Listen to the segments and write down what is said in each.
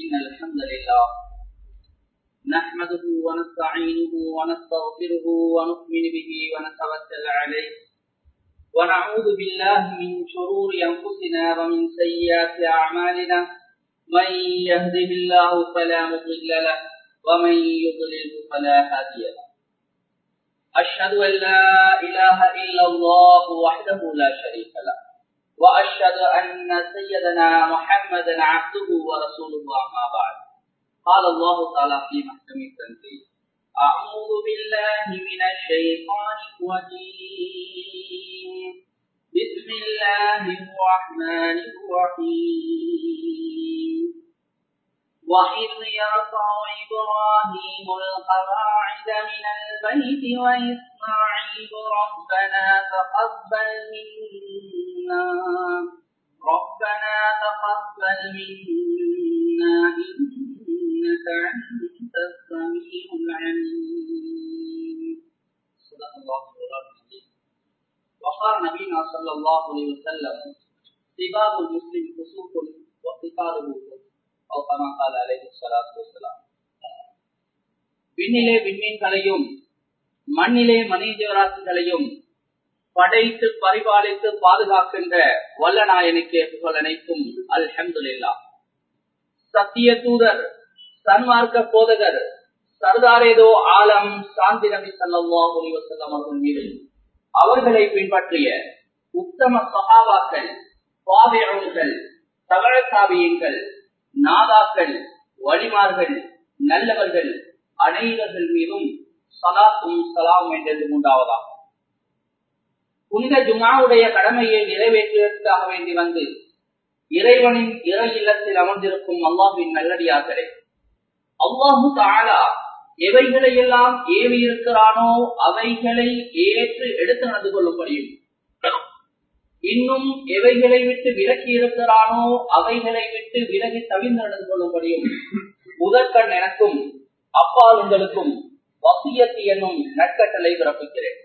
إن الحمد لله نحمده ونستعينه ونستغفره ونؤمن به ونتوكل عليه ونعوذ بالله من شرور أنفسنا ومن سيئات أعمالنا من يهده الله فلا مضل له ومن يضلل فلا هادي له أشهد أن لا إله إلا الله وحده لا شريك له وأشهد أن سيدنا محمدا عبده ورسوله أما بعد قال الله تعالى في محكم التنزيل أعوذ بالله من الشيطان الرجيم بسم الله الرحمن الرحيم وإذ يرفع إبراهيم القواعد من البيت وإسماعيل ربنا تقبل منا ربنا تقبل منا إنك أنت السميع العليم صدق الله العظيم وقال نبينا صلى الله عليه وسلم سباب المسلم فسوق وقتاله أو كما قال عليه الصلاة والسلام விண்ணிலே விண்மீன்களையும் மண்ணிலே மனிதராசிகளையும் படைத்து பரிபாலித்து பாதுகாக்கின்ற வல்ல நாயனுக்கு புகழ் அனைத்தும் அல்ஹம்துல்லா சத்திய தூதர் சன்மார்க்க போதகர் சர்தாரேதோ ஆலம் சாந்தி நபி சல்லா வசல்லம் அவர்கள் மீது அவர்களை பின்பற்றிய உத்தம சகாபாக்கள் பாதையவர்கள் தவழ காவியங்கள் நாதாக்கள் வழிமார்கள் நல்லவர்கள் அனைவர்கள் மீதும் சலாத்தும் சலாம் என்றது உண்டாவதாகும் புனித ஜுமாவுடைய கடமையை நிறைவேற்றுவதற்காக வேண்டி வந்து இறைவனின் இறை இல்லத்தில் அமர்ந்திருக்கும் அல்லாஹின் நல்லடியார்களே அல்லாஹு தாலா எவைகளை எல்லாம் ஏவி இருக்கிறானோ அவைகளை ஏற்று எடுத்து நடந்து கொள்ளும்படியும் இன்னும் எவைகளை விட்டு விலக்கி இருக்கிறானோ அவைகளை விட்டு விலகி தவிர்ந்து நடந்து கொள்ளும்படியும் முதற்கண் எனக்கும் அப்பால் உங்களுக்கும் வசியத்து என்னும் நட்கட்டளை பிறப்பிக்கிறேன்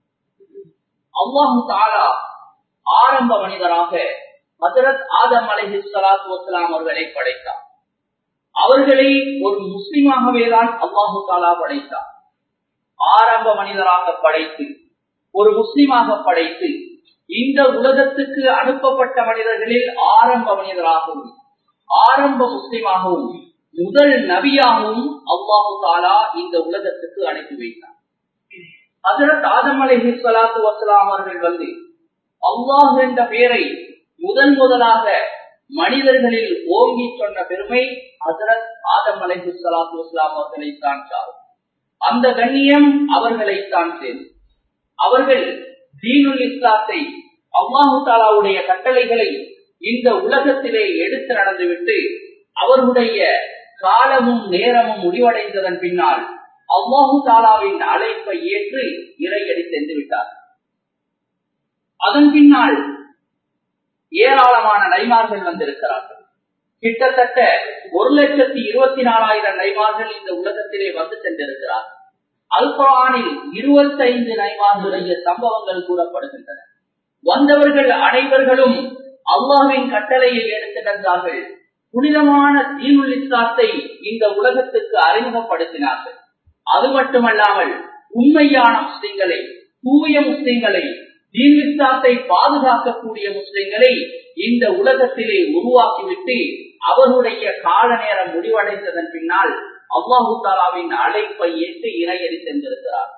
அல்லாஹு தாலா ஆரம்ப மனிதராக ஹசரத் ஆதம் அலஹி சலாத்து வசலாம் அவர்களை படைத்தார் அவர்களை ஒரு முஸ்லிமாகவே தான் அல்லாஹு தாலா படைத்தார் ஆரம்ப மனிதராக படைத்து ஒரு முஸ்லிமாக படைத்து இந்த உலகத்துக்கு அனுப்பப்பட்ட மனிதர்களில் ஆரம்ப மனிதராகவும் ஆரம்ப முஸ்லிமாகவும் முதல் நபியாகவும் அல்லாஹு தாலா இந்த உலகத்துக்கு அனுப்பி வைத்தார் ஹசரத் ஆதம் அலஹி சலாத்து வசலாம் அவர்கள் வந்து அல்லாஹ் என்ற பெயரை முதன் முதலாக மனிதர்களில் ஓங்கி சொன்ன பெருமை ஹசரத் ஆதம் அலஹி சலாத்து வசலாம் அவர்களை தான் சாரும் அந்த கண்ணியம் அவர்களை தான் சேரும் அவர்கள் தீனுல் இஸ்லாத்தை அல்லாஹு தாலாவுடைய கட்டளைகளை இந்த உலகத்திலே எடுத்து நடந்துவிட்டு அவர்களுடைய காலமும் நேரமும் முடிவடைந்ததன் பின்னால் அல்லாஹு தாலாவின் அழைப்பை ஏற்று இறையடி சென்று விட்டார் அதன் பின்னால் ஏராளமான நைமார்கள் வந்திருக்கிறார்கள் கிட்டத்தட்ட ஒரு லட்சத்தி இருபத்தி நாலாயிரம் நைமார்கள் இந்த உலகத்திலே வந்து சென்றிருக்கிறார் அல்குரானில் இருபத்தைந்து நைமார்களுடைய சம்பவங்கள் கூறப்படுகின்றன வந்தவர்கள் அனைவர்களும் அல்லாவின் கட்டளையை எடுத்திருந்தார்கள் புனிதமான தீனுல் இஸ்லாத்தை இந்த உலகத்துக்கு அறிமுகப்படுத்தினார்கள் அது மட்டுமல்லாமல் உண்மையான முஸ்லிம்களை தூய முஸ்லிம்களை தீன்விஸ்லாத்தை பாதுகாக்கக்கூடிய முஸ்லிம்களை இந்த உலகத்திலே உருவாக்கிவிட்டு அவருடைய கால நேரம் முடிவடைந்ததன் பின்னால் அல்லாஹு தாலாவின் அழைப்பை ஏற்று இறையடி சென்றிருக்கிறார்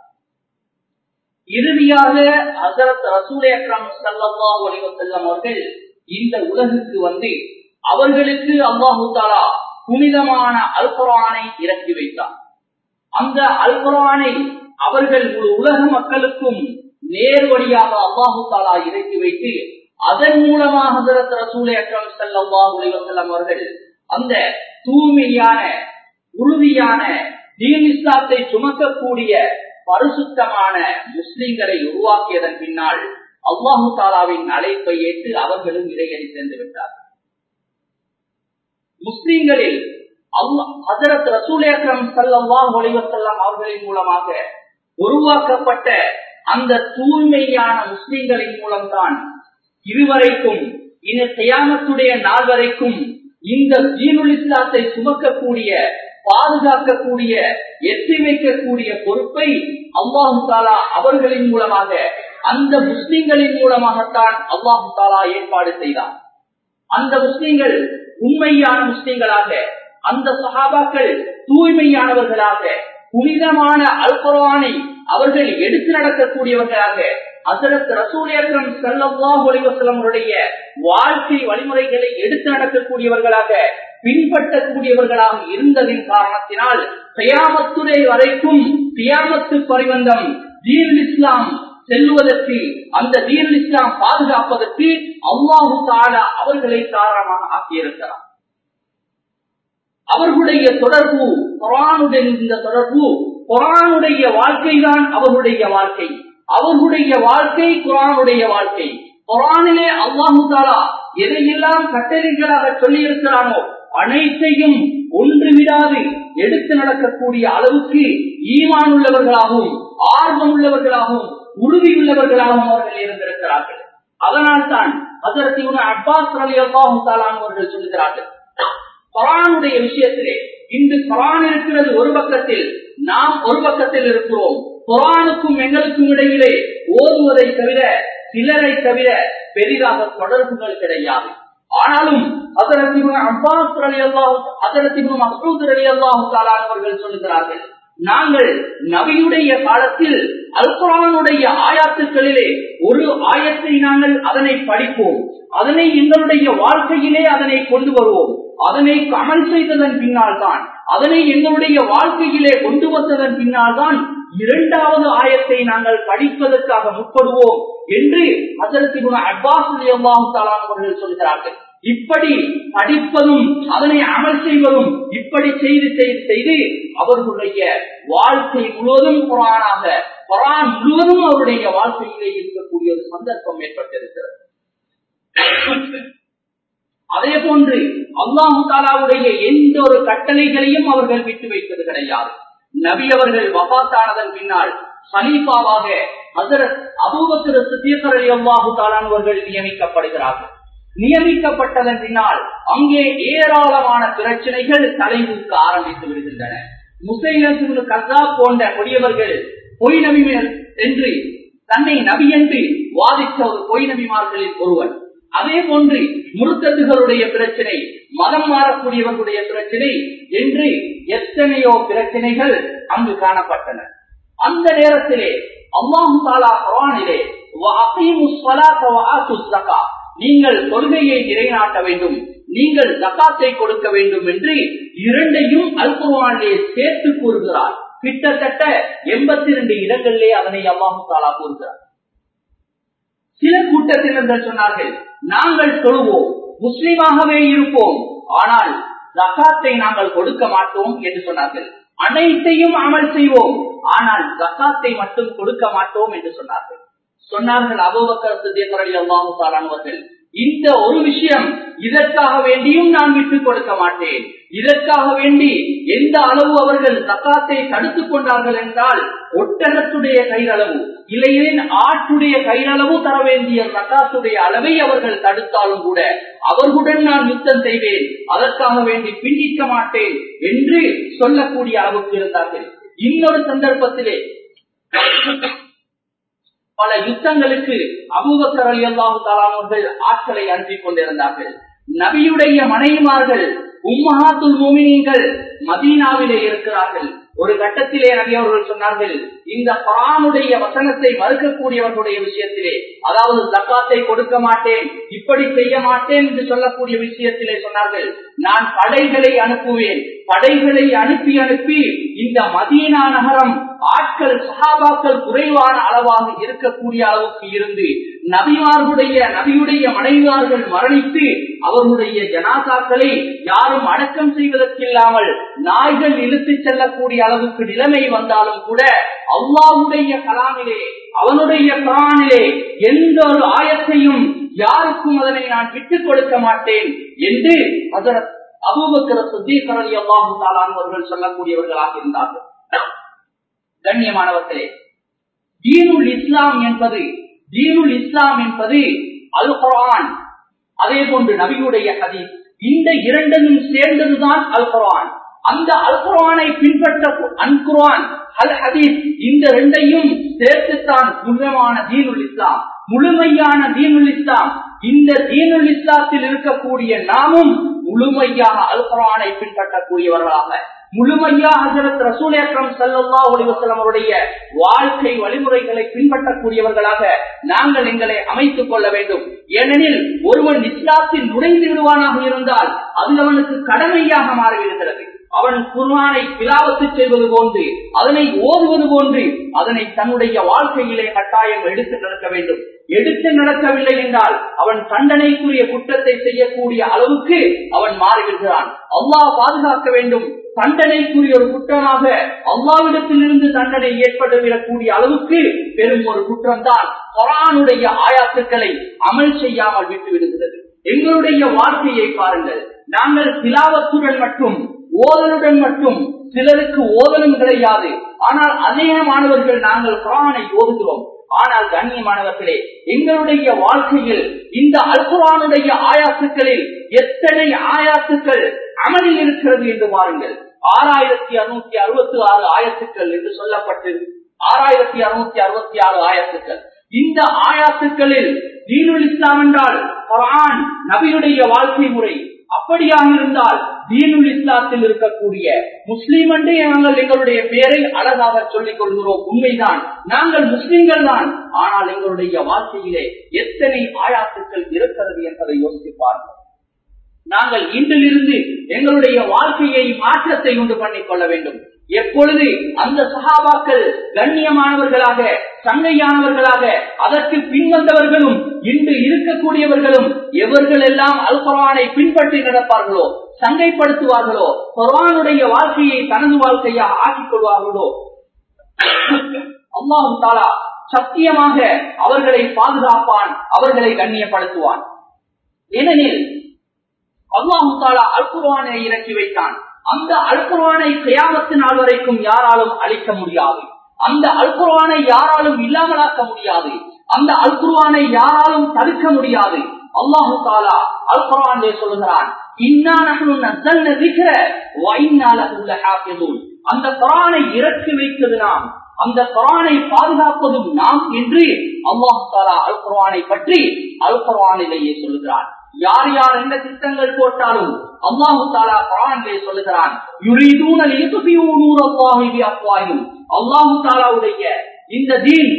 இறுதியாக ஹசரத் ரசூல் அக்ரம் சல்லா செல்லம் அவர்கள் இந்த உலகுக்கு வந்து அவர்களுக்கு அல்லாஹு தாலா புனிதமான அல்குரானை இறக்கி வைத்தார் அந்த அல்குரானை அவர்கள் முழு உலக மக்களுக்கும் நேர் வழியாக அல்லாஹு தாலா இறக்கி வைத்து அதன் மூலமாக ஹசரத் ரசூல் அக்ரம் சல்லா செல்லம் அவர்கள் அந்த தூய்மையான உறுதியான தீன் இஸ்லாத்தை சுமக்கக்கூடிய பரிசுத்தமான முஸ்லிம்களை உருவாக்கியதன் பின்னால் அல்லாஹு தாலாவின் அழைப்பை ஏற்று அவர்களும் இடையடி சென்று விட்டார் முஸ்லிம்களில் ஹசரத் ரசூல் அக்ரம் சல்லாஹ் ஒளிவசல்லாம் அவர்களின் மூலமாக உருவாக்கப்பட்ட அந்த தூய்மையான முஸ்லிம்களின் மூலம்தான் இதுவரைக்கும் இனி செய்யாமத்துடைய நாள் வரைக்கும் இந்த தீனுல் இஸ்லாத்தை சுமக்கக்கூடிய பாதுகாக்கக்கூடிய எத்தி வைக்கக்கூடிய பொறுப்பை அல்லாஹு தாலா அவர்களின் மூலமாக அந்த முஸ்லிம்களின் மூலமாகத்தான் அல்லாஹு தாலா ஏற்பாடு செய்தார் அந்த முஸ்லிம்கள் உண்மையான முஸ்லிம்களாக அந்த சகாபாக்கள் தூய்மையானவர்களாக புனிதமான அல்குரானை அவர்கள் எடுத்து நடக்கக்கூடியவர்களாக அசரத் ரசூல் அக்ரம் ஸல்லல்லாஹு அலைஹி வஸல்லம் அவருடைய வாழ்க்கை வழிமுறைகளை எடுத்து நடக்கக்கூடியவர்களாக பின்பற்றக்கூடியவர்களாக இருந்ததின் காரணத்தினால் கியாமத்துரை வரைக்கும் கியாமத்து பரிவந்தம் தீன் இஸ்லாம் செல்வதற்கு அந்த தீன் இஸ்லாம் பாதுகாப்பதற்கு அல்லாஹு தாலா அவர்களை காரணமாக ஆக்கியிருக்கிறார் அவர்களுடைய தொடர்பு குரானுடன் இந்த தொடர்பு குரானுடைய வாழ்க்கை தான் அவர்களுடைய வாழ்க்கை அவர்களுடைய வாழ்க்கை குரானுடைய வாழ்க்கை குரானிலே அல்லாஹு தாலா எதையெல்லாம் கட்டளைகளாக சொல்லி இருக்கிறானோ அனைத்தையும் ஒன்று விடாது எடுத்து நடக்கக்கூடிய அளவுக்கு ஈமான் உள்ளவர்களாகவும் ஆர்வம் உள்ளவர்களாகவும் உறுதியுள்ளவர்களாகவும் அவர்கள் இருந்திருக்கிறார்கள் அதனால் தான் அதற்கு அப்பாஸ் அலி அல்லாஹு தாலான் அவர்கள் சொல்கிறார்கள் குரானுடைய விஷயத்திலே இன்று குரான் இருக்கிறது ஒரு பக்கத்தில் நாம் ஒரு பக்கத்தில் இருக்கிறோம் குரானுக்கும் எங்களுக்கும் இடையிலே ஓதுவதை தவிர சிலரை தவிர பெரிதாக தொடர்புகள் கிடையாது ஆனாலும் அதரத்திபு அப்பாஸ் அலி அல்லாஹு அதரத்திபு மசூத் அலி அல்லாஹு அவர்கள் சொல்லுகிறார்கள் நாங்கள் நபியுடைய காலத்தில் அல்குரானுடைய ஆயாத்துக்களிலே ஒரு ஆயத்தை நாங்கள் அதனை படிப்போம் அதனை எங்களுடைய வாழ்க்கையிலே அதனை கொண்டு வருவோம் அதனை அமல் செய்ததன் பின்னால் தான் அதனை எங்களுடைய வாழ்க்கையிலே கொண்டு வந்ததன் பின்னால் தான் இரண்டாவது ஆயத்தை நாங்கள் படிப்பதற்காக முற்படுவோம் என்று அதற்கு அப்பாஸ் அவர்கள் சொல்கிறார்கள் இப்படி படிப்பதும் அதனை அமல் செய்வதும் இப்படி செய்து செய்து செய்து அவர்களுடைய வாழ்க்கை முழுவதும் குரானாக குரான் முழுவதும் அவருடைய வாழ்க்கையிலே இருக்கக்கூடிய ஒரு சந்தர்ப்பம் ஏற்பட்டிருக்கிறது அதே போன்று அல்லாஹு தாலாவுடைய எந்த ஒரு கட்டளைகளையும் அவர்கள் விட்டு வைத்தது கிடையாது நபி அவர்கள் வபாத்தானதன் பின்னால் சலீஃபாவாக ஹசரத் அபூபக்கர் சித்தியக்கர் அல்லாஹு தாலானவர்கள் நியமிக்கப்படுகிறார்கள் நியமிக்கப்பட்டதன் பின்னால் அங்கே ஏராளமான பிரச்சனைகள் தலைமுக்க ஆரம்பித்து விடுகின்றன முசைலு கசா போன்ற கொடியவர்கள் பொய் நபி என்று தன்னை நபி என்று வாதித்த ஒரு பொய் நபிமார்களில் ஒருவன் அதே போன்று முருத்தத்துகளுடைய பிரச்சனை மதம் மாறக்கூடியவர்களுடைய பிரச்சனை என்று எத்தனையோ பிரச்சனைகள் அங்கு காணப்பட்டன அந்த நேரத்திலே அல்லாஹு தாலா குரானிலே நீங்கள் கொள்கையை நிலைநாட்ட வேண்டும் நீங்கள் ஜக்காத்தை கொடுக்க வேண்டும் என்று இரண்டையும் அல்குவானிலே சேர்த்து கூறுகிறார் கிட்டத்தட்ட எண்பத்தி இரண்டு இடங்களிலே அதனை அல்லாஹு தாலா கூறுகிறார் சில கூட்டத்தினர்கள் சொன்னார்கள் நாங்கள் தொழுவோம் முஸ்லீமாகவே இருப்போம் ஆனால் ஜக்காத்தை நாங்கள் கொடுக்க மாட்டோம் என்று சொன்னார்கள் அனைத்தையும் அமல் செய்வோம் ஆனால் ஜக்காத்தை மட்டும் கொடுக்க மாட்டோம் என்று சொன்னார்கள் சொன்னார்கள் அபோபக்கரத்து அல்லாஹாலானவர்கள் இந்த ஒரு விஷயம் இதற்காக வேண்டியும் நான் விட்டுக் கொடுக்க மாட்டேன் இதற்காக வேண்டி எந்த அளவு அவர்கள் தக்காத்தை தடுத்துக் கொண்டார்கள் என்றால் ஒட்டகத்துடைய கைரளவு இல்லையேன் ஆட்டுடைய கைரளவு தர வேண்டிய தக்காத்துடைய அளவை அவர்கள் தடுத்தாலும் கூட அவர்களுடன் நான் யுத்தம் செய்வேன் அதற்காக வேண்டி பின்னிக்க மாட்டேன் என்று சொல்லக்கூடிய அளவுக்கு இருந்தார்கள் இன்னொரு சந்தர்ப்பத்திலே பல யுத்தங்களுக்கு அபூபக்கர் அலி அல்லாஹு தாலானவர்கள் ஆட்களை அனுப்பி கொண்டிருந்தார்கள் நபியுடைய மனைவிமார்கள் உம்மஹாத்துல் மோமினியங்கள் மதீனாவிலே இருக்கிறார்கள் ஒரு கட்டத்திலே நபி அவர்கள் சொன்னார்கள் இந்த பரானுடைய வசனத்தை மறுக்கக்கூடியவர்களுடைய விஷயத்திலே அதாவது தக்காத்தை கொடுக்க மாட்டேன் இப்படி செய்ய மாட்டேன் என்று சொல்லக்கூடிய விஷயத்திலே சொன்னார்கள் நான் படைகளை அனுப்புவேன் படைகளை அனுப்பி அனுப்பி இந்த மதீனா நகரம் ஆட்கள் சகாபாக்கள் குறைவான அளவாக இருக்கக்கூடிய அளவுக்கு இருந்து நபிமார்களுடைய நபியுடைய மனைவியார்கள் மரணித்து அவர்களுடைய ஜனாதாக்களை யாரும் அடக்கம் செய்வதற்கில்லாமல் நாய்கள் இழுத்துச் செல்லக்கூடிய அளவுக்கு நிலைமை வந்தாலும் கூட அல்லாவுடைய கலாமிலே அவனுடைய கலானிலே எந்த ஒரு ஆயத்தையும் யாருக்கும் அதனை நான் விட்டுக் கொடுக்க மாட்டேன் என்று அதற்கு அபூபக்கர சுத்தீகரலி அல்லாஹு தாலான் சொல்லக்கூடியவர்களாக இருந்தார்கள் கண்ணியமானவர்களே தீனுல் இஸ்லாம் என்பது தீனுல் இஸ்லாம் என்பது அல் குரான் அதே போன்று நபியுடைய ஹதீஸ் இந்த இரண்டும் சேர்ந்ததுதான் அல் குரான் அந்த அல் குரானை பின்பற்ற அல் குரான் அல் ஹதீஸ் இந்த ரெண்டையும் சேர்த்துத்தான் முழுமையான தீனுல் இஸ்லாம் முழுமையான தீனுல் இஸ்லாம் இந்த தீனுல் இஸ்லாத்தில் இருக்கக்கூடிய நாமும் முழுமையாக அல் குரானை பின்பற்றக்கூடியவர்களாக முழுமையாக ஹசரத் ரசூல் அக்ரம் சல்லா ஒளிவசலம் அவருடைய வாழ்க்கை வழிமுறைகளை பின்பற்றக்கூடியவர்களாக நாங்கள் எங்களை அமைத்துக் கொள்ள வேண்டும் ஏனெனில் ஒருவன் இஸ்லாத்தில் நுழைந்து விடுவானாக இருந்தால் அது அவனுக்கு கடமையாக மாறிவிடுகிறது அவன் குர்வானை பிலாவத்து செய்வது போன்று அதனை ஓதுவது போன்று அதனை தன்னுடைய வாழ்க்கையிலே கட்டாயம் எடுத்து நடக்க வேண்டும் எடுத்து நடக்கவில்லை என்றால் அவன் தண்டனைக்குரிய குற்றத்தை செய்யக்கூடிய அளவுக்கு அவன் மாறிவிடுகிறான் அல்லாஹ் பாதுகாக்க வேண்டும் தண்டனைக்குரிய ஒரு குற்றமாக அல்லாவிடத்தில் இருந்து தண்டனை ஏற்பட்டுவிடக்கூடிய அளவுக்கு பெரும் ஒரு குற்றம் தான் கொரானுடைய ஆயாத்துக்களை அமல் செய்யாமல் விட்டு விடுகிறது எங்களுடைய வாழ்க்கையை பாருங்கள் நாங்கள் திலாவத்துடன் மட்டும் ஓதலுடன் மட்டும் சிலருக்கு ஓதலும் கிடையாது ஆனால் அநேகமானவர்கள் நாங்கள் குரானை ஓதுகிறோம் ஆனால் கண்ணியமானவர்களே எங்களுடைய வாழ்க்கையில் இந்த அல்குரானுடைய ஆயாத்துக்களில் எத்தனை ஆயாத்துக்கள் அமலில் இருக்கிறது என்று பாருங்கள் ஆறாயிரத்தி அறுநூத்தி அறுபத்தி ஆறு ஆயத்துக்கள் என்று சொல்லப்பட்டு ஆறாயிரத்தி அறுநூத்தி அறுபத்தி ஆறு ஆயத்துக்கள் இந்த ஆயாத்துக்களில் தீனுல் இஸ்லாம் என்றால் குரான் நபியுடைய வாழ்க்கை முறை அப்படியாக இருந்தால் தீனுல் இஸ்லாத்தில் இருக்கக்கூடிய முஸ்லீம் என்றே நாங்கள் எங்களுடைய பெயரை அழகாக சொல்லிக் கொள்கிறோம் உண்மைதான் நாங்கள் முஸ்லிம்கள் தான் ஆனால் எங்களுடைய வாழ்க்கையிலே எத்தனை ஆயாத்துக்கள் இருக்கிறது என்பதை யோசித்து பார்ப்போம் நாங்கள் இன்றிலிருந்து எங்களுடைய வாழ்க்கையை மாற்றத்தை உண்டு பண்ணிக் கொள்ள வேண்டும் எப்பொழுது அந்த சகாபாக்கள் கண்ணியமானவர்களாக சங்கையானவர்களாக அதற்கு பின்வந்தவர்களும் இன்று இருக்கக்கூடியவர்களும் எவர்கள் எல்லாம் அல்பரானை பின்பற்றி நடப்பார்களோ சங்கைப்படுத்துவார்களோ குரானுடைய வாழ்க்கையை தனது வாழ்க்கையாக ஆக்கிக் கொள்வார்களோ அல்லாஹு தாலா சத்தியமாக அவர்களை பாதுகாப்பான் அவர்களை கண்ணியப்படுத்துவான் ஏனெனில் அல்லாஹு தாலா அல்குர்வானை இறக்கி வைத்தான் அந்த அல்குர்வானை கியாமத்து நாள் வரைக்கும் யாராலும் அழிக்க முடியாது அந்த அல்குர்வானை யாராலும் இல்லாமலாக்க முடியாது அந்த அல்குர்வானை யாராலும் தடுக்க முடியாது அல்லாஹு தாலா அல்குர்வானே சொல்லுகிறான் அந்த குரானை இறக்கி வைத்தது நாம் அந்த குரானை பாதுகாப்பதும் நாம் என்று அல்லாஹு தாலா அல் குரானை பற்றி அல் குரானிலேயே சொல்லுகிறான் யார் யார் என்ன திட்டங்கள் போட்டாலும் அல்லாஹு தாலா குரானிலே சொல்லுகிறான் அல்லாஹு தாலாவுடைய இந்த தீன்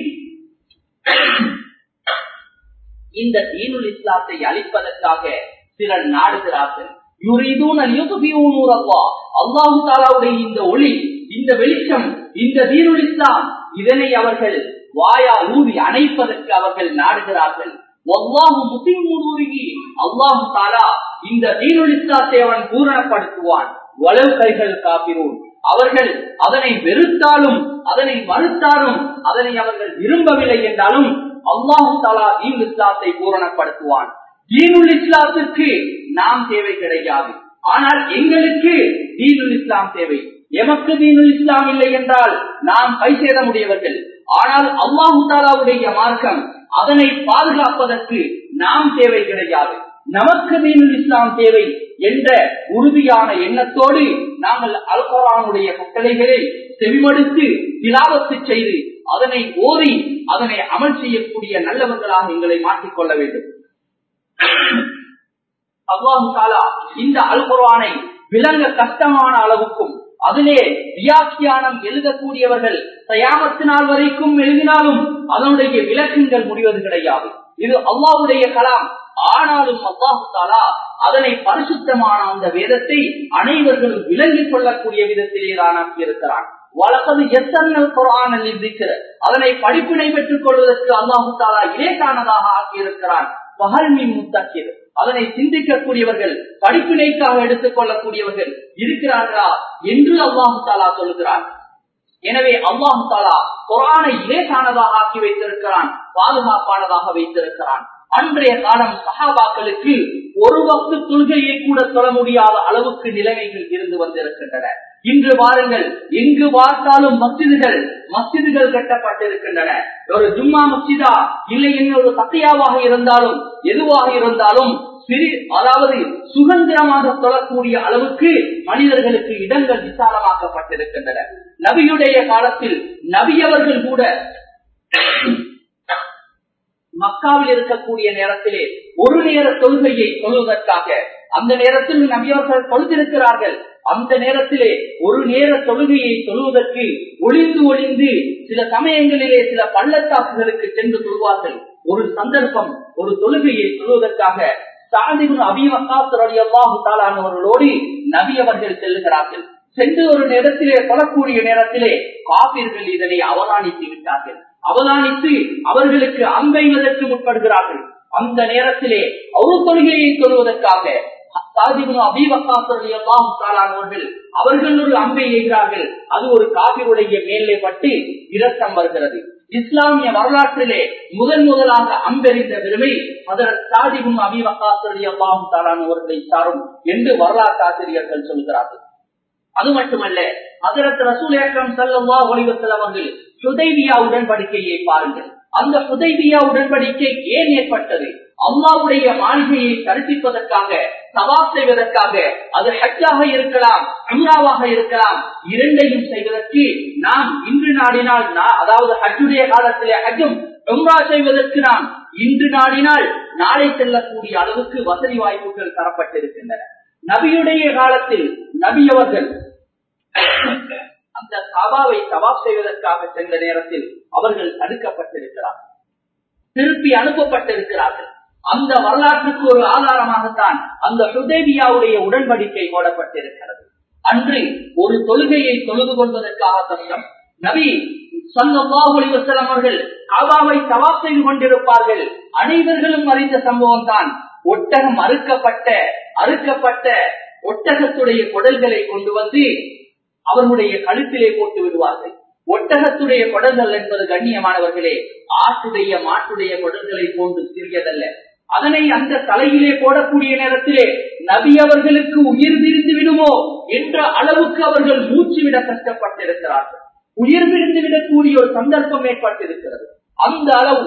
இந்த தீனுல் இஸ்லாத்தை அழிப்பதற்காக சிலர் நாடுகிறார்கள் அல்லாஹு தாலாவுடைய இந்த ஒளி இந்த வெளிச்சம் இந்த தீனுல் இஸ்லாம் இதனை அவர்கள் வாயா ஊதி அணைப்பதற்கு அவர்கள் நாடுகிறார்கள் அல்லாஹு தாலா இந்த தீனுல் இஸ்லாத்தை அவன் பூரணப்படுத்துவான் வளவு கைகள் காப்பிரோன் அவர்கள் அதனை வெறுத்தாலும் அதனை மறுத்தாலும் அதனை அவர்கள் விரும்பவில்லை என்றாலும் அல்லாஹு தாலா தீன் இஸ்லாத்தை பூரணப்படுத்துவான் தீனுல் இஸ்லாத்திற்கு நாம் தேவை கிடையாது ஆனால் எங்களுக்கு தீனுல் இஸ்லாம் தேவை எமக்கு தீனுல் இஸ்லாம் இல்லை என்றால் நாம் கை சேர முடியவர்கள் ஆனால் அல்லாஹு தாலாவுடைய மார்க்கம் அதனை பாதுகாப்பதற்கு நாம் தேவை கிடையாது நமக்கு தீனுல் இஸ்லாம் தேவை என்ற உறுதியான எண்ணத்தோடு நாங்கள் அல்கரானுடைய கட்டளைகளை செவிமடுத்து திலாவத்து செய்து அதனை ஓதி அதனை அமல் செய்யக்கூடிய நல்லவர்களாக எங்களை மாற்றிக்கொள்ள வேண்டும் அல்லாஹு தாலா இந்த அல்குரானை விளங்க கஷ்டமான அளவுக்கும் அதிலே வியாக்கியானம் எழுதக்கூடியவர்கள் தயாமத்து நாள் வரைக்கும் எழுதினாலும் அதனுடைய விளக்கங்கள் முடிவது கிடையாது இது அல்லாவுடைய கலாம் ஆனாலும் அல்லாஹு தாலா அதனை பரிசுத்தமான அந்த வேதத்தை அனைவர்களும் விளங்கிக் கொள்ளக்கூடிய விதத்திலே தான் இருக்கிறான் வழக்கது எத்தனை குரான் அதனை படிப்பினை பெற்றுக் கொள்வதற்கு அல்லாஹு தாலா இலேக்கானதாக ஆக்கியிருக்கிறான் பகல்மின் முத்தக்கிர் அதனை சிந்திக்கக்கூடியவர்கள் படிப்பினைக்காக எடுத்துக் கொள்ளக்கூடியவர்கள் இருக்கிறார்களா என்று அல்லாஹு தாலா சொல்லுகிறார் எனவே அல்லாஹு தாலா குரானை இலேசானதாக ஆக்கி வைத்திருக்கிறான் பாதுகாப்பானதாக வைத்திருக்கிறான் அன்றைய காலம் சஹாபாக்களுக்கு ஒரு வக்து தொழுகையை கூட தொழ முடியாத அளவுக்கு நிலைமைகள் இருந்து வந்திருக்கின்றன இன்று வாருங்கள் எங்கு பார்த்தாலும் மஸ்ஜிதுகள் மஸ்ஜிதுகள் கட்டப்பட்டிருக்கின்றன ஒரு ஜும்மா மஸ்ஜிதா இல்லை இன்னொரு சத்தியாவாக இருந்தாலும் எதுவாக இருந்தாலும் சிறு அதாவது சுதந்திரமாக தொழக்கூடிய அளவுக்கு மனிதர்களுக்கு இடங்கள் விசாலமாக்கப்பட்டிருக்கின்றன நபியுடைய காலத்தில் நபியவர்கள் கூட மக்காவில் இருக்கக்கூடிய நேரத்திலே ஒரு நேர தொழுகையை தொழுவதற்காக அந்த நேரத்தில் நபியவர்கள் தொழுதிருக்கிறார்கள் அந்த நேரத்திலே ஒரு நேர தொழுகையை தொழுவதற்கு ஒளிந்து ஒளிந்து சில சமயங்களிலே சில பள்ளத்தாக்குகளுக்கு சென்று தொழுவார்கள் ஒரு சந்தர்ப்பம் ஒரு தொழுகையை தொழுவதற்காக சாதிகுன் அபிவக்காசரடி அல்லாஹு தாலானவர்களோடு நபி அவர்கள் செல்லுகிறார்கள் சென்று ஒரு நேரத்திலே தொழக்கூடிய நேரத்திலே காப்பீர்கள் இதனை அவதானித்து விட்டார்கள் அவதானித்து அவர்களுக்கு அம்பெய்வதற்கு முற்படுகிறார்கள் அந்த நேரத்திலே ஒரு தொழுகையை தொழுவதற்காக அவர்கள் அவர்கள் ஒரு அம்பை எய்கிறார்கள் அது ஒரு காபிருடைய மேலே பட்டு இரத்தம் வருகிறது இஸ்லாமிய வரலாற்றிலே முதன் முதலாக அம்பெறிந்த பெருமை அதற்கு சாதிகும் அபிவக்காசரடி அல்லாஹும் தாலானவர்களை சாரும் என்று வரலாற்று ஆசிரியர்கள் சொல்கிறார்கள் அது மட்டுமல்ல அதற்கு ரசூல் ஏக்கம் செல்லவா ஒளிவத்தில் அவர்கள் சுதைவியா உடன்படிக்கையை பாருங்கள் அந்த சுதைவியா உடன்படிக்கை ஏன் ஏற்பட்டது அம்மாவுடைய மாளிகையை தரிசிப்பதற்காக சவாப் செய்வதற்காக அது ஹஜ்ஜாக இருக்கலாம் அம்ராவாக இருக்கலாம் இரண்டையும் செய்வதற்கு நாம் இன்று நாடினால் அதாவது ஹஜ்ஜுடைய காலத்திலே ஹஜ்ஜும் உம்ரா செய்வதற்கு நாம் இன்று நாடினால் நாளை செல்லக்கூடிய அளவுக்கு வசதி வாய்ப்புகள் தரப்பட்டிருக்கின்றன நபியுடைய காலத்தில் நபி அவர்கள் அந்த சபாவை சவாப் செய்வதற்காக சென்ற நேரத்தில் அவர்கள் தடுக்கப்பட்டிருக்கிறார்கள் திருப்பி அனுப்பப்பட்டிருக்கிறார்கள் அந்த வரலாற்றுக்கு ஒரு ஆதாரமாகத்தான் அந்த சுதேவியாவுடைய உடன்படிக்கை போடப்பட்டிருக்கிறது அன்று ஒரு தொழுகையை தொழுது கொள்வதற்காக கஷ்டம் நபி சொந்தம் அவர்கள் காபாவை சவாப் செய்து கொண்டிருப்பார்கள் அனைவர்களும் அறிந்த சம்பவம் தான் ஒட்டகம் அறுக்கப்பட்ட அறுக்கப்பட்ட ஒட்டகத்துடைய குடல்களை கொண்டு வந்து அவர்களுடைய கழுத்திலே போட்டு விடுவார்கள் ஒட்டகத்துடைய குடல்கள் என்பது கண்ணியமானவர்களே ஆட்டுடைய மாட்டுடைய குடல்களை போன்று சிறியதல்ல அதனை அந்த தலையிலே போடக்கூடிய நேரத்திலே நபி அவர்களுக்கு உயிர் பிரிந்து விடுமோ என்ற அளவுக்கு அவர்கள் மூச்சு விட கஷ்டப்பட்டிருக்கிறார்கள் உயிர் பிரிந்து விடக்கூடிய ஒரு சந்தர்ப்பம் ஏற்பட்டிருக்கிறது அந்த அளவு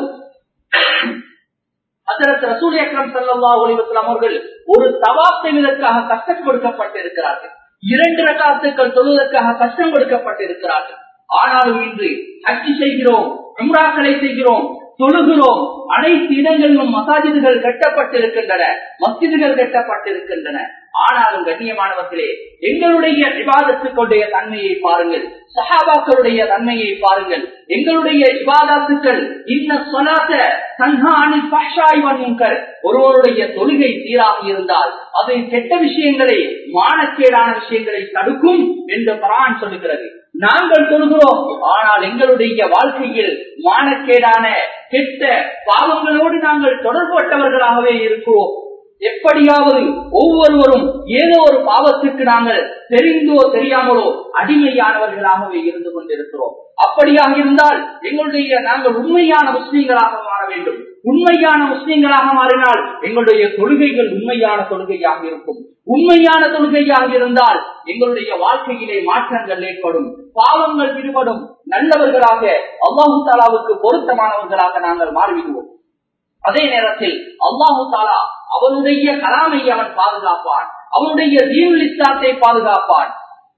அதற்கு ரசூல் அக்ரம் சல்லா ஒலிவசலாம் அவர்கள் ஒரு தவாப் செய்வதற்காக கஷ்டம் கொடுக்கப்பட்டிருக்கிறார்கள் இரண்டு ரகாத்துக்கள் தொழுவதற்காக கஷ்டம் கொடுக்கப்பட்டிருக்கிறார்கள் ஆனாலும் இன்று ஹஜ்ஜி செய்கிறோம் உம்ராக்களை செய்கிறோம் தொழுகிறோம் அனைத்து இடங்களிலும் மசாஜிதுகள் கட்டப்பட்டிருக்கின்றன மஸ்ஜிதுகள் கட்டப்பட்டிருக்கின்றன ஆனாலும் கண்ணியமானவர்களே எங்களுடைய விவாதத்துக்களுடைய தன்மையை பாருங்கள் சஹாபாக்களுடைய தன்மையை பாருங்கள் எங்களுடைய விவாதத்துக்கள் இந்த சொலாத்த சன்ஹானி பஷாய்வன்முங்கர் ஒருவருடைய தொழுகை சீராக இருந்தால் அது கெட்ட விஷயங்களை மானக்கேடான விஷயங்களை தடுக்கும் என்று பரான் சொல்லுகிறது நாங்கள் தொழுகிறோம் ஆனால் எங்களுடைய வாழ்க்கையில் மானக்கேடான கெட்ட பாவங்களோடு நாங்கள் தொடர்பட்டவர்களாகவே இருக்கிறோம் எப்படியாவது ஒவ்வொருவரும் ஏதோ ஒரு பாவத்துக்கு நாங்கள் தெரிந்தோ தெரியாமலோ அடிமையானவர்களாகவே இருந்து கொண்டிருக்கிறோம் அப்படியாக இருந்தால் எங்களுடைய நாங்கள் உண்மையான முஸ்லீம்களாக மாற வேண்டும் உண்மையான முஸ்லீம்களாக மாறினால் எங்களுடைய தொழுகைகள் உண்மையான தொழுகையாக இருக்கும் உண்மையான தொழுகையாக இருந்தால் எங்களுடைய வாழ்க்கையிலே மாற்றங்கள் ஏற்படும் பாவங்கள் விடுபடும் நல்லவர்களாக அல்லாஹு தாலாவுக்கு பொருத்தமானவர்களாக நாங்கள் மாறிவிடுவோம் அதே நேரத்தில் அல்லாஹு தாலா அவனுடைய கலாமை அவன் பாதுகாப்பான் அவனுடைய தீவுலிஸ்தாத்தை பாதுகாப்பான்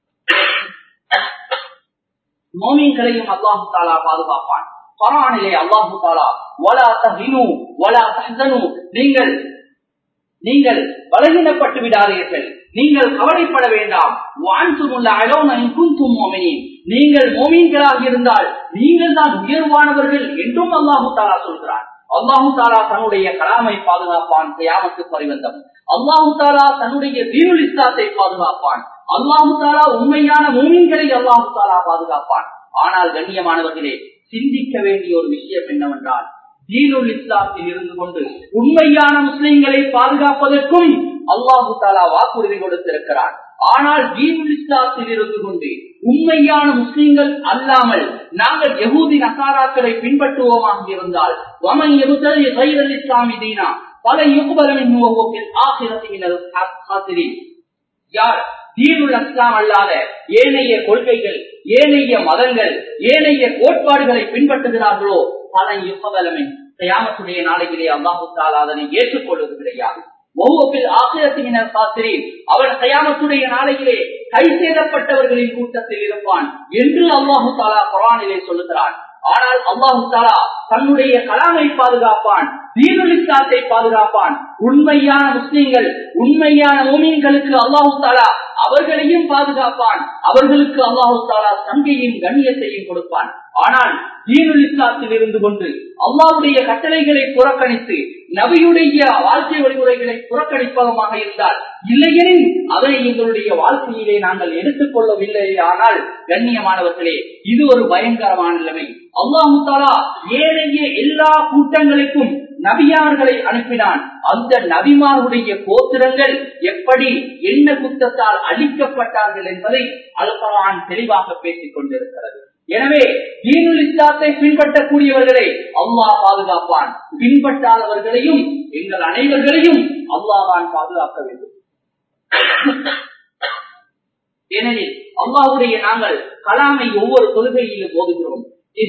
மோமின்களையும் அல்லாஹு தாலா பாதுகாப்பான் பரானிலே அல்லாஹு தாலா வலா தஹினு வலா தஹனு நீங்கள் நீங்கள் பலகீனப்பட்டு விடாதீர்கள் நீங்கள் கவலைப்பட வேண்டாம் நீங்கள் மோமீன்களாக இருந்தால் நீங்கள் தான் உயர்வானவர்கள் என்றும் அல்லாஹு தாலா சொல்கிறான் அல்லாஹு தாலா தன்னுடைய கலாமை பாதுகாப்பான் கயாமத்து பரிவந்தம் அல்லாஹு தாலா தன்னுடைய தீனுலிஸ்தாத்தை பாதுகாப்பான் அல்லாஹு தாலா உண்மையான மூமின்களை அல்லாஹு தாலா பாதுகாப்பான் ஆனால் கண்ணியமானவர்களே சிந்திக்க வேண்டிய ஒரு விஷயம் என்னவென்றால் தீனுல் இஸ்லாத்தில் இருந்து கொண்டு உண்மையான முஸ்லிம்களை பாதுகாப்பதற்கும் அல்லாஹு தாலா வாக்குறுதி கொடுத்திருக்கிறான் ஆனால் தீனுல் இஸ்லாத்தில் இருந்து கொண்டு உண்மையான முஸ்லிம்கள் அல்லாமல் நாங்கள் யகூதி நசாராக்களை பின்பற்றுவோமாக இருந்தால் வமன் இஸ்லாமி தீனா பல யுகுபலமின் ஆசிரத்தின் யார் தீனுல் அஸ்லாம் அல்லாத ஏனைய கொள்கைகள் ஏனைய மதங்கள் ஏனைய கோட்பாடுகளை பின்பற்றுகிறார்களோ பல யுகபலமின் தயாமத்துடைய நாளையிலே அல்லாஹு தாலா அதனை ஏற்றுக்கொள்வது கிடையாது அவன் கயாமத்துடைய நாளையிலே கை சேதப்பட்டவர்களின் கூட்டத்தில் இருப்பான் என்று அல்லாஹு தாலா குரானிலே சொல்லுகிறான் ஆனால் அல்லாஹு தாலா தன்னுடைய கலாமை பாதுகாப்பான் தீனுலிசாத்தை பாதுகாப்பான் உண்மையான முஸ்லீம்கள் உண்மையான மோமீன்களுக்கு அல்லாஹு தாலா அவர்களையும் பாதுகாப்பான் அவர்களுக்கு அல்லாஹு தாலா தங்கையும் கண்ணியத்தையும் கொடுப்பான் ஆனால் தீனுல் இஸ்லாத்தில் இருந்து கொண்டு அல்லாவுடைய கட்டளைகளை புறக்கணித்து நபியுடைய வாழ்க்கை வழிமுறைகளை புறக்கணிப்பதமாக இருந்தால் இல்லையெனில் அதனை எங்களுடைய வாழ்க்கையிலே நாங்கள் எடுத்துக் கொள்ளவில்லை ஆனால் கண்ணியமானவர்களே இது ஒரு பயங்கரமான நிலைமை அல்லாஹு தாலா ஏழைய எல்லா கூட்டங்களுக்கும் நபியார்களை அனுப்பினான் அந்த நபிமாருடைய கோத்திரங்கள் எப்படி என்ன குத்தத்தால் அழிக்கப்பட்டார்கள் என்பதை அல்பவான் தெளிவாக பேசிக் கொண்டிருக்கிறது எனவே தீனுல் இஸ்லாத்தை பின்பற்றக்கூடியவர்களை அல்லாஹ் பாதுகாப்பான் பின்பற்றாதவர்களையும் எங்கள் அனைவர்களையும் அல்லாஹான் பாதுகாக்க வேண்டும் ஏனெனில் அல்லாஹுடைய நாங்கள் கலாமை ஒவ்வொரு தொழுகையிலும் போதுகிறோம்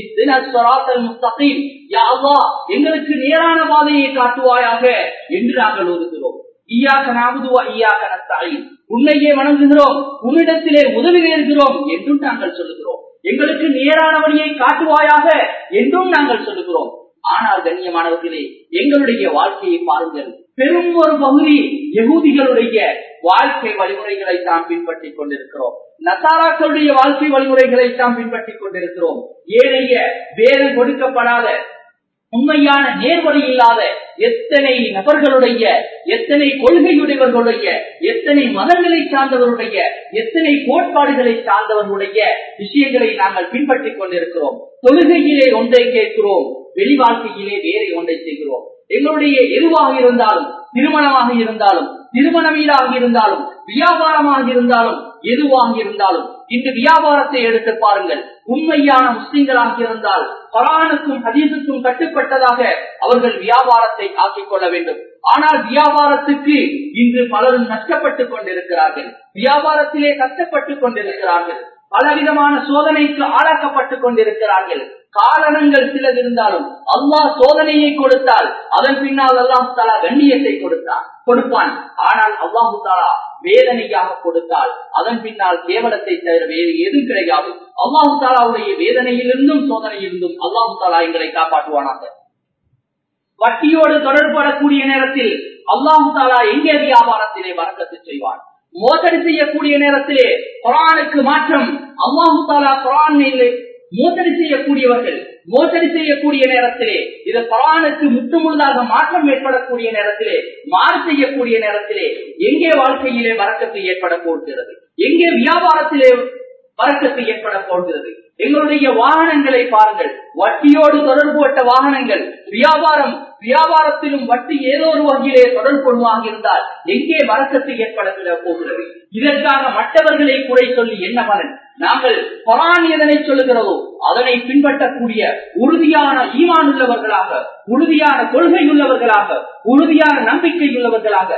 எங்களுக்கு நேரான பாதையை காட்டுவாயாக என்று நாங்கள் ஓதுகிறோம் ஈயாக்க நாகுதுவா ஈயாக்க நத்தாய் உன்னையே வணங்குகிறோம் உன்னிடத்திலே உதவி வேறுகிறோம் என்றும் நாங்கள் சொல்லுகிறோம் எங்களுக்கு நேரான வழியை காட்டுவாயாக என்றும் நாங்கள் சொல்லுகிறோம் ஆனால் கண்ணியமானவர்களே எங்களுடைய வாழ்க்கையை பாருங்கள் பெரும் ஒரு பகுதி எகூதிகளுடைய வாழ்க்கை வழிமுறைகளை தாம் பின்பற்றிக் கொண்டிருக்கிறோம் நசாராக்களுடைய வாழ்க்கை வழிமுறைகளை தாம் பின்பற்றிக் கொண்டிருக்கிறோம் ஏனைய வேதம் கொடுக்கப்படாத உண்மையான நேர்வழி இல்லாத எத்தனை நபர்களுடைய எத்தனை கொள்கையுடையவர்களுடைய எத்தனை மதங்களை சார்ந்தவருடைய எத்தனை கோட்பாடுகளை சார்ந்தவர்களுடைய விஷயங்களை நாங்கள் பின்பற்றிக் கொண்டிருக்கிறோம் தொழுகையிலே ஒன்றை கேட்கிறோம் வெளி வாழ்க்கையிலே வேறு ஒன்றை செய்கிறோம் எங்களுடைய எதுவாக இருந்தாலும் திருமணமாக இருந்தாலும் திருமண வீடாக இருந்தாலும் வியாபாரமாக இருந்தாலும் எதுவாக இருந்தாலும் இந்த வியாபாரத்தை எடுத்து பாருங்கள் உண்மையான முஸ்லிம்களாக இருந்தால் பரானுக்கும் ஹதீசுக்கும் கட்டுப்பட்டதாக அவர்கள் வியாபாரத்தை ஆக்கிக் கொள்ள வேண்டும் ஆனால் வியாபாரத்துக்கு இன்று பலரும் நஷ்டப்பட்டுக் கொண்டிருக்கிறார்கள் வியாபாரத்திலே கஷ்டப்பட்டுக் கொண்டிருக்கிறார்கள் பலவிதமான சோதனைக்கு ஆளாக்கப்பட்டுக் கொண்டிருக்கிறார்கள் காரணங்கள் சிலது இருந்தாலும் அல்லாஹ் சோதனையை கொடுத்தால் அதன் பின்னால் அல்லாஹு தாலா கண்ணியத்தை கொடுத்தார் கொடுப்பான் ஆனால் அல்லாஹு தாலா வேதனையாக கொடுத்தால் அதன் பின்னால் கேவலத்தை தவிர வேறு எதுவும் கிடையாது அல்லாஹு தாலாவுடைய வேதனையிலிருந்தும் சோதனையிலிருந்தும் அல்லாஹு தாலா எங்களை காப்பாற்றுவானாக வட்டியோடு தொடர்படக்கூடிய நேரத்தில் அல்லாஹு தாலா எங்கே வியாபாரத்திலே வரக்கத்து செய்வான் மோசடி செய்யக்கூடிய நேரத்திலே குரானுக்கு மாற்றம் அல்லாஹு தாலா குரான் மோசடி செய்யக்கூடியவர்கள் மோசடி செய்யக்கூடிய நேரத்திலே இது குரானுக்கு முற்றுமுழுதாக மாற்றம் ஏற்படக்கூடிய நேரத்திலே மாறு செய்யக்கூடிய நேரத்திலே எங்கே வாழ்க்கையிலே வரக்கத்து ஏற்பட போகிறது எங்கே வியாபாரத்திலே வரக்கத்து ஏற்பட போகிறது எங்களுடைய வாகனங்களை பாருங்கள் வட்டியோடு தொடர்புபட்ட வாகனங்கள் வியாபாரம் வியாபாரத்திலும் வட்டி ஏதோ ஒரு வகையிலே தொடர்புமாக இருந்தால் எங்கே வரக்கத்து ஏற்பட போகிறது இதற்காக மற்றவர்களை குறை சொல்லி என்ன பலன் நாங்கள் பரான் எதனை சொல்லுகிறதோ அதனை பின்பற்றக்கூடிய உறுதியான ஈமான் உள்ளவர்களாக உறுதியான கொள்கை உள்ளவர்களாக உறுதியான நம்பிக்கை உள்ளவர்களாக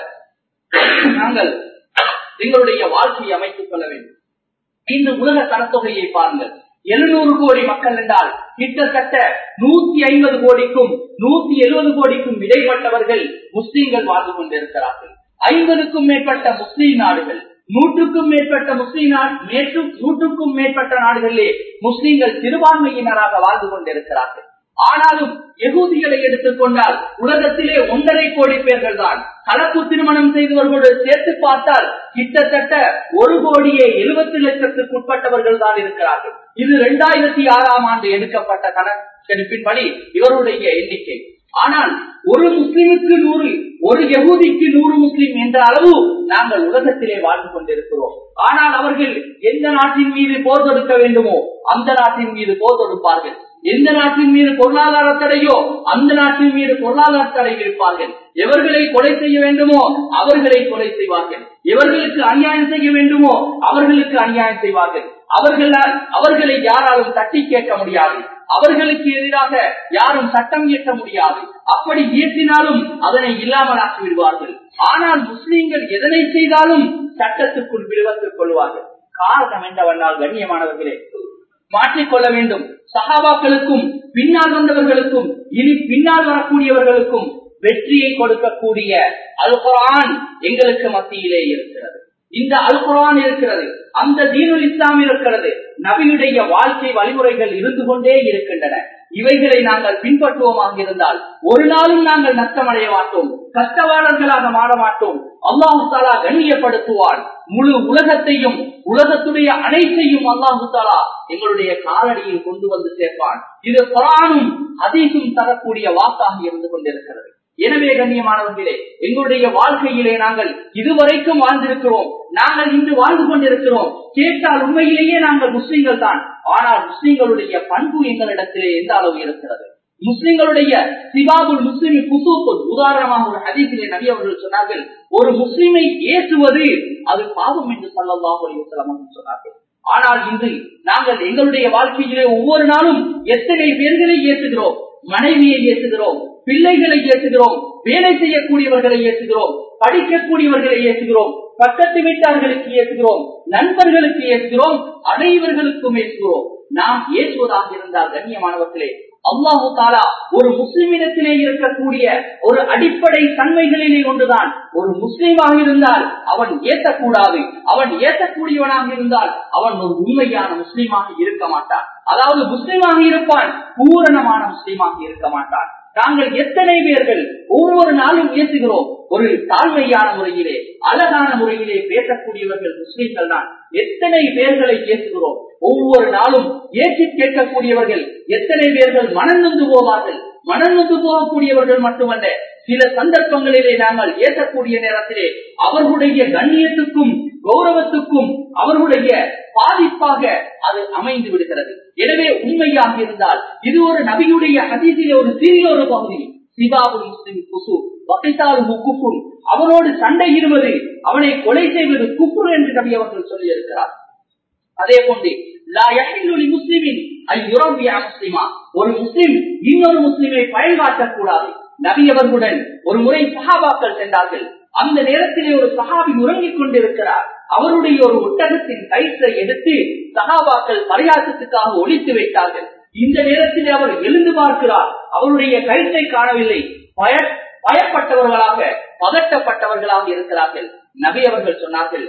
நாங்கள் எங்களுடைய வாழ்க்கையை அமைத்துக் கொள்ள வேண்டும் இந்த உலக சனத்தொகையை பாருங்கள் எழுநூறு கோடி மக்கள் என்றால் கிட்டத்தட்ட நூத்தி ஐம்பது கோடிக்கும் நூத்தி எழுபது கோடிக்கும் இடைப்பட்டவர்கள் முஸ்லீம்கள் வாழ்ந்து கொண்டிருக்கிறார்கள் ஐம்பதுக்கும் மேற்பட்ட முஸ்லீம் நாடுகள் நூற்றுக்கும் மேற்பட்ட முஸ்லீம் நாடு நூற்றுக்கும் மேற்பட்ட நாடுகளிலே முஸ்லீம்கள் சிறுபான்மையினராக வாழ்ந்து கொண்டிருக்கிறார்கள் ஆனாலும் எகூதிகளை எடுத்துக்கொண்டால் உலகத்திலே ஒன்றரை கோடி பேர்கள் தான் கலப்பு திருமணம் செய்தவர்களோடு சேர்த்து பார்த்தால் கிட்டத்தட்ட ஒரு கோடியே எழுபத்தி லட்சத்துக்கு உட்பட்டவர்கள் தான் இருக்கிறார்கள் இது இரண்டாயிரத்தி ஆறாம் ஆண்டு எடுக்கப்பட்ட கணக்கெடுப்பின்படி இவருடைய எண்ணிக்கை ஆனால் ஒரு முஸ்லிமுக்கு நூறு ஒரு யகூதிக்கு நூறு முஸ்லிம் என்ற அளவு நாங்கள் உலகத்திலே வாழ்ந்து கொண்டிருக்கிறோம் ஆனால் அவர்கள் எந்த நாட்டின் மீது போர் தொடுக்க வேண்டுமோ அந்த நாட்டின் மீது போர் தொடுப்பார்கள் எந்த நாட்டின் மீது பொருளாதார தடையோ அந்த நாட்டின் மீது பொருளாதார தடை இருப்பார்கள் எவர்களை கொலை செய்ய வேண்டுமோ அவர்களை கொலை செய்வார்கள் எவர்களுக்கு அநியாயம் செய்ய வேண்டுமோ அவர்களுக்கு அநியாயம் செய்வார்கள் அவர்களால் அவர்களை யாராலும் தட்டி கேட்க முடியாது அவர்களுக்கு எதிராக யாரும் சட்டம் இயற்ற முடியாது அப்படி இயற்றினாலும் அதனை இல்லாமலாக்கி விடுவார்கள் ஆனால் முஸ்லீம்கள் எதனை செய்தாலும் சட்டத்துக்குள் விடுவத்துக் கொள்வார்கள் காரணம் என்னவென்றால் கண்ணியமானவர்களே மாற்றிக்கொள்ள வேண்டும் சகாபாக்களுக்கும் பின்னால் வந்தவர்களுக்கும் இனி பின்னால் வரக்கூடியவர்களுக்கும் வெற்றியை கொடுக்கக்கூடிய அல் குரான் எங்களுக்கு மத்தியிலே இருக்கிறது இந்த அல் குரான் இருக்கிறது அந்த தீனுல் இஸ்லாம் இருக்கிறது நபியுடைய வாழ்க்கை வழிமுறைகள் இருந்து கொண்டே இருக்கின்றன இவைகளை நாங்கள் பின்பற்றுவோமாக இருந்தால் ஒரு நாளும் நாங்கள் நஷ்டமடைய மாட்டோம் கஷ்டவாளர்களாக மாற மாட்டோம் அல்லாஹு தாலா கண்ணியப்படுத்துவான் முழு உலகத்தையும் உலகத்துடைய அனைத்தையும் அல்லாஹு தாலா எங்களுடைய காலடியில் கொண்டு வந்து சேர்ப்பான் இது குரானும் அதீசும் தரக்கூடிய வாக்காக இருந்து கொண்டிருக்கிறது எனவே கண்ணியமானவர்களே எங்களுடைய வாழ்க்கையிலே நாங்கள் இதுவரைக்கும் வாழ்ந்திருக்கிறோம் நாங்கள் இன்று வாழ்ந்து கொண்டிருக்கிறோம் கேட்டால் உண்மையிலேயே நாங்கள் முஸ்லிம்கள் தான் ஆனால் முஸ்லிம்களுடைய பண்பு எங்களிடத்திலே எந்த அளவு இருக்கிறது முஸ்லிம்களுடைய சிவாபுல் முஸ்லிம் புசூக்குள் உதாரணமாக ஒரு ஹதீசிலே நபி அவர்கள் சொன்னார்கள் ஒரு முஸ்லிமை ஏசுவது அது பாவம் என்று சொல்லலாம் சொன்னார்கள் ஆனால் இன்று நாங்கள் எங்களுடைய வாழ்க்கையிலே ஒவ்வொரு நாளும் எத்தனை பேர்களை ஏற்றுகிறோம் மனைவியை ஏற்றுகிறோம் பிள்ளைகளை ஏற்றுகிறோம் வேலை செய்யக்கூடியவர்களை ஏற்றுகிறோம் படிக்கக்கூடியவர்களை ஏற்றுகிறோம் பக்கத்து வீட்டார்களுக்கு ஏற்றுகிறோம் நண்பர்களுக்கு ஏற்றுகிறோம் அனைவர்களுக்கும் ஏற்றுகிறோம் நாம் ஏற்றுவதாக இருந்தால் கண்ணியமானவர்களே அல்லாஹு தாலா ஒரு முஸ்லிமிடத்திலே இருக்கக்கூடிய ஒரு அடிப்படை தன்மைகளிலே ஒன்றுதான் ஒரு முஸ்லீமாக இருந்தால் அவன் ஏற்றக்கூடாது அவன் ஏற்றக்கூடியவனாக இருந்தால் அவன் ஒரு உண்மையான முஸ்லீமாக இருக்க மாட்டான் அதாவது முஸ்லீமாக இருப்பான் பூரணமான முஸ்லீமாக இருக்க மாட்டான் நாங்கள் எத்தனை பேர்கள் ஒவ்வொரு நாளும் ஏற்றுகிறோம் ஒரு தாழ்மையான முறையிலே அழகான முறையிலே பேசக்கூடியவர்கள் முஸ்லீம்கள் தான் எத்தனை பேர்களை ஏற்றுகிறோம் ஒவ்வொரு நாளும் ஏற்றி கேட்கக்கூடியவர்கள் எத்தனை பேர்கள் மனநொந்து போவார்கள் மனநொந்து போகக்கூடியவர்கள் மட்டுமல்ல சில சந்தர்ப்பங்களிலே நாங்கள் ஏற்றக்கூடிய நேரத்திலே அவர்களுடைய கண்ணியத்துக்கும் கௌரவத்துக்கும் அவர்களுடைய பாதிப்பாக அது அமைந்து விடுகிறது எனவே உண்மையாக இருந்தால் இது ஒரு நபியுடைய ஹதீசிலே ஒரு சிறிய ஒரு பகுதி சிபாபு முஸ்லிம் குசு வகைத்தால் குப்பும் அவனோடு சண்டையிடுவது அவனை கொலை செய்வது குப்புர் என்று நபி அவர்கள் சொல்லி இருக்கிறார் அதே போன்று முஸ்லிமின் முஸ்லிமா ஒரு முஸ்லிம் இன்னொரு முஸ்லிமை பயன்காட்டக்கூடாது நபி அவர்களுடன் ஒரு முறை சஹாபாக்கள் சென்றார்கள் அந்த நேரத்திலே ஒரு சஹாபி உறங்கிக் கொண்டிருக்கிறார் அவருடைய ஒரு ஒட்டகத்தின் கயிற்றை எடுத்து சகாபாக்கள் பரியாசத்துக்காக ஒழித்து வைத்தார்கள் இந்த நேரத்தில் அவர் எழுந்து பார்க்கிறார் அவருடைய கயிற்றை காணவில்லை பய பயப்பட்டவர்களாக பதட்டப்பட்டவர்களாக இருக்கிறார்கள் நபி அவர்கள் சொன்னார்கள்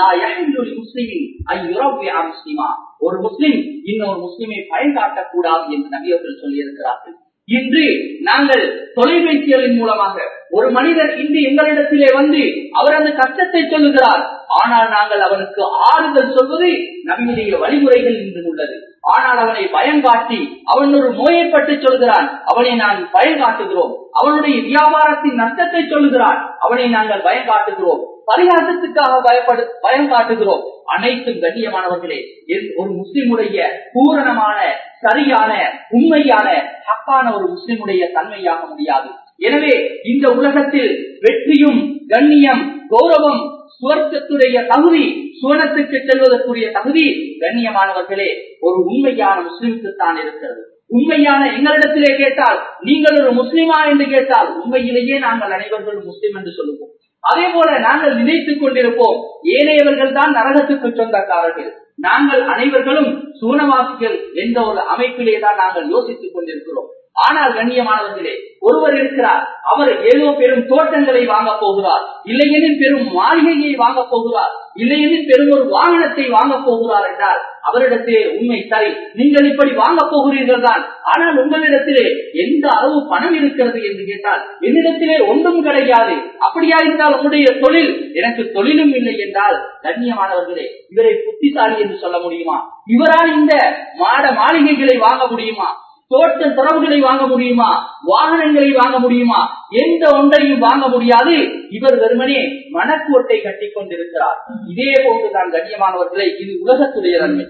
முஸ்லிமா ஒரு முஸ்லிம் இன்னொரு முஸ்லிமை பயன்காட்டக்கூடாது என்று நபி அவர்கள் சொல்லியிருக்கிறார்கள் இன்று நாங்கள் தொலைபேசிகளின் மூலமாக ஒரு மனிதர் இன்று எங்களிடத்திலே வந்து அவர் அந்த கஷ்டத்தை சொல்லுகிறார் ஆனால் நாங்கள் அவனுக்கு ஆறுதல் சொல்வது நபியுடைய வழிமுறைகள் இன்று உள்ளது ஆனால் அவனை பயம் காட்டி அவன் ஒரு நோயைப்பட்டு சொல்கிறான் அவனை நான் பயம் காட்டுகிறோம் அவனுடைய வியாபாரத்தின் நஷ்டத்தை சொல்லுகிறான் அவனை நாங்கள் பயம் காட்டுகிறோம் பரிகாசத்துக்காக பயப்படு பயம் காட்டுகிறோம் அனைத்தும் கண்ணியமானவர்களே ஒரு முஸ்லிமுடைய பூரணமான சரியான உண்மையான ஹக்கான ஒரு முஸ்லிமுடைய தன்மையாக முடியாது எனவே இந்த உலகத்தில் வெற்றியும் கண்ணியம் கௌரவம் சுவர்க்கத்துடைய தகுதி சுவனத்துக்கு செல்வதற்குரிய தகுதி கண்ணியமானவர்களே ஒரு உண்மையான முஸ்லிமுக்கு தான் இருக்கிறது உண்மையான எங்களிடத்திலே கேட்டால் நீங்கள் ஒரு முஸ்லிமா என்று கேட்டால் உண்மையிலேயே நாங்கள் அனைவர்களும் முஸ்லிம் என்று சொல்லுவோம் அதே போல நாங்கள் நினைத்துக் கொண்டிருப்போம் ஏனையவர்கள் தான் நரகத்துக்கு சொந்தக்காரர்கள் நாங்கள் அனைவர்களும் சூனவாசிகள் என்ற ஒரு அமைப்பிலே தான் நாங்கள் யோசித்துக் கொண்டிருக்கிறோம் ஆனால் கண்ணியமானவர்களே ஒருவர் இருக்கிறார் அவர் ஏதோ பெரும் தோட்டங்களை வாங்க போகிறார் இல்லையெனில் பெரும் மாளிகையை வாங்க போகிறார் இல்லையெனில் பெரும் ஒரு வாகனத்தை வாங்க போகிறார் என்றால் அவரிடத்திலே உண்மை சரி நீங்கள் இப்படி வாங்க போகிறீர்கள் தான் ஆனால் உங்களிடத்திலே எந்த அளவு பணம் இருக்கிறது என்று கேட்டால் என்னிடத்திலே ஒன்றும் கிடையாது அப்படியா இருந்தால் உங்களுடைய தொழில் எனக்கு தொழிலும் இல்லை என்றால் கண்ணியமானவர்களே இவரை புத்திசாலி என்று சொல்ல முடியுமா இவரால் இந்த மாட மாளிகைகளை வாங்க முடியுமா தோட்ட தொடர்புகளை வாங்க முடியுமா வாகனங்களை வாங்க முடியுமா எந்த ஒன்றையும் வாங்க முடியாது இவர் வெறுமனே மனக்கோட்டை கட்டி கொண்டிருக்கிறார் இதே போன்றுதான் கண்ணியமானவர்களை இது உலகத்துடைய நன்மை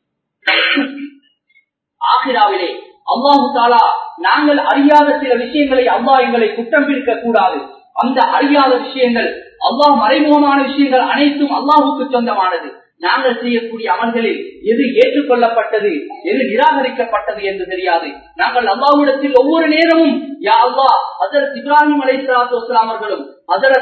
ஆசிராவிலே அல்லாஹு தாலா நாங்கள் அறியாத சில விஷயங்களை அல்லா எங்களை குற்றம் பிடிக்க கூடாது அந்த அறியாத விஷயங்கள் அல்லாஹ் மறைமுகமான விஷயங்கள் அனைத்தும் அல்லாஹுக்கு சொந்தமானது நாங்கள் செய்யக்கூடிய அமல்களில் எது ஏற்றுக்கொள்ளப்பட்டது எது நிராகரிக்கப்பட்டது என்று தெரியாது நாங்கள் அல்லாவிடத்தில் ஒவ்வொரு நேரமும் யா அல்லா ஹசரத் இப்ராஹிம் அலை சலாத்து வஸ்லாம் அவர்களும் ஹசரத்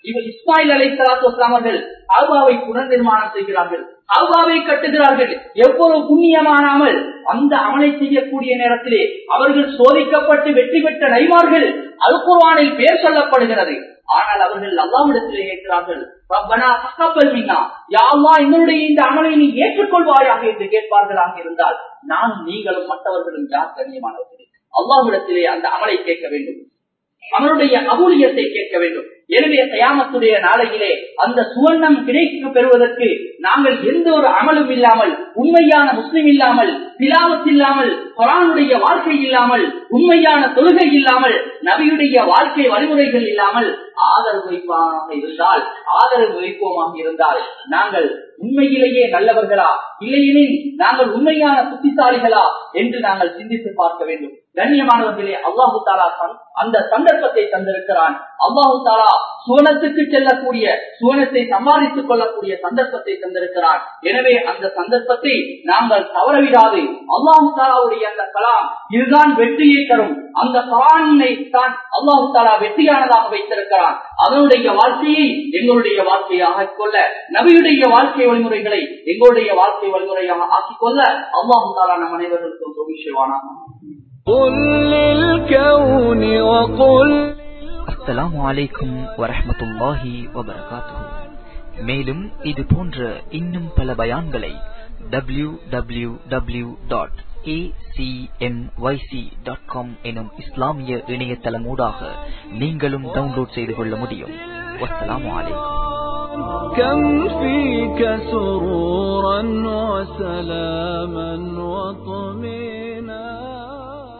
இவர் இஸ்மாயில் அலை சலாத்து அவர்கள் அல்பாவை புனர் நிர்மாணம் செய்கிறார்கள் அல்பாவை கட்டுகிறார்கள் எவ்வளவு புண்ணியமான அமல் அந்த அமலை செய்யக்கூடிய நேரத்திலே அவர்கள் சோதிக்கப்பட்டு வெற்றி பெற்ற நைமார்கள் அல்குர்வானில் பேர் சொல்லப்படுகிறது ஆனால் அவர்கள் அல்லாவிடத்திலே கேட்கிறார்கள் ரப்பனா தகப்பல் மின்னா யாவா எங்களுடைய இந்த அமலை நீ ஏற்றுக்கொள்வாயாக என்று கேட்பார்களாக இருந்தால் நானும் நீங்களும் மற்றவர்களும் யார் கண்ணியமானவர்களே அல்லாவிடத்திலே அந்த அமலை கேட்க வேண்டும் அவனுடைய அபூலியத்தை கேட்க வேண்டும் எனவே தயாமத்துடைய நாளையிலே அந்த சுவர்ணம் கிடைக்க பெறுவதற்கு நாங்கள் எந்த ஒரு அமலும் இல்லாமல் உண்மையான முஸ்லிம் இல்லாமல் திலாவத் இல்லாமல் குரானுடைய வாழ்க்கை இல்லாமல் உண்மையான தொழுகை இல்லாமல் நபியுடைய வாழ்க்கை வழிமுறைகள் இல்லாமல் ஆதரவு வைப்பாக இருந்தால் ஆதரவு வைப்போமாக இருந்தால் நாங்கள் உண்மையிலேயே நல்லவர்களா இல்லையெனில் நாங்கள் உண்மையான புத்திசாலிகளா என்று நாங்கள் சிந்தித்து பார்க்க வேண்டும் கண்ணியமானவர்களே அல்லாஹு தாலா அந்த சந்தர்ப்பத்தை தந்திருக்கிறான் அல்லாஹு தாலா சுவனத்துக்கு செல்லக்கூடிய சுவனத்தை சம்பாதித்துக் கொள்ளக்கூடிய சந்தர்ப்பத்தை தந்திருக்கிறான் எனவே அந்த சந்தர்ப்பத்தை நாங்கள் தவறவிடாது அல்லாஹு தாலாவுடைய அந்த கலாம் இதுதான் வெற்றியை தரும் அந்த கலானை தான் அல்லாஹு தாலா வெற்றியானதாக வைத்திருக்கிறான் அதனுடைய வாழ்க்கையை எங்களுடைய வாழ்க்கையாக கொள்ள நபியுடைய வாழ்க்கை வழிமுறைகளை எங்களுடைய வாழ்க்கை வழிமுறையாக ஆக்கிக் கொள்ள அல்லாஹு தாலா நம் அனைவர்களுக்கும் தொழிற்செய்வானாக قل للكون وقل அஸ்ஸலாமு அலைக்கும் வரஹ்மத்துல்லாஹி வபரகாத்துஹு மேலும் இது போன்ற இன்னும் பல பயான்களை W W W dot dot com எனும் இஸ்லாமிய இணையதளமூடாக நீங்களும் டவுன்லோட் செய்து கொள்ள முடியும் வஸ்ஸலாமு அலைக்கும் كم فيك سرورا وسلاما وطمئنا